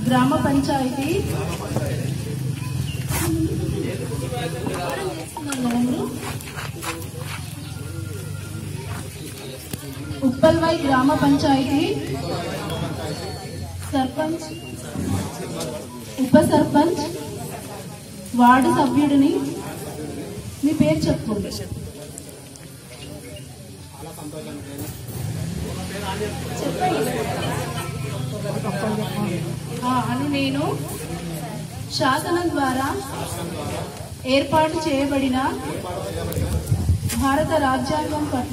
గ్రామ పంచాయతీ ఉప్పల్వై గ్రామ పంచాయతీ సర్పంచ్ ఉప సర్పంచ్ వార్డు సభ్యుడిని మీ పేరు చెప్పుకోండి చెప్పండి ఆ, అని నేను శాసనం ద్వారా ఏర్పాటు చేయబడిన భారత రాజ్యాంగం పట్ల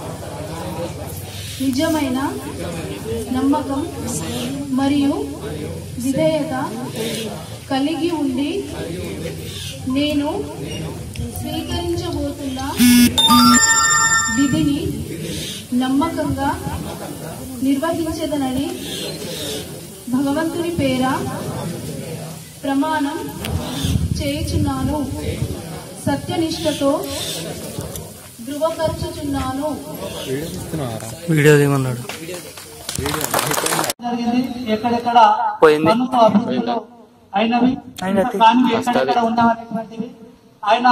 నిజమైన నమ్మకం మరియు విధేయత కలిగి ఉండి నేను స్వీకరించబోతున్న విధిని నమ్మకంగా నిర్వహించదనని భగవంతుని పేర ప్రమాణం చేయుచున్నాను సత్యనిష్టతో ధృవపరచుచున్నాను వీడియో తీయమన్నాడు జరిగింది ఎక్కడెక్కడ పోయింది. పన్నుతో అభివృద్ధులు అయినవి అయినది. కానీ ఎక్కడెక్కడ ఉన్నవనేటువంటివి ఆయన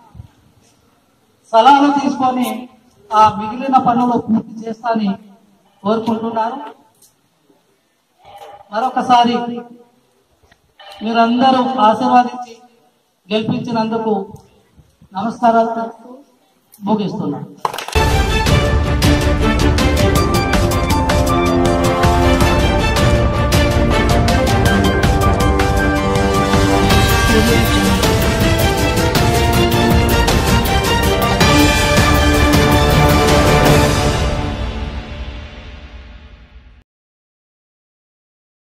సలహాలు తీసుకొని ఆ మిగిలిన పనులు పూర్తి చేస్తానని కోరుకుంటున్నారు మరొకసారి మీరందరూ ఆశీర్వాదించి గెలిపించినందుకు నమస్కారాలు తెలుపుతూ ముగిస్తున్నాను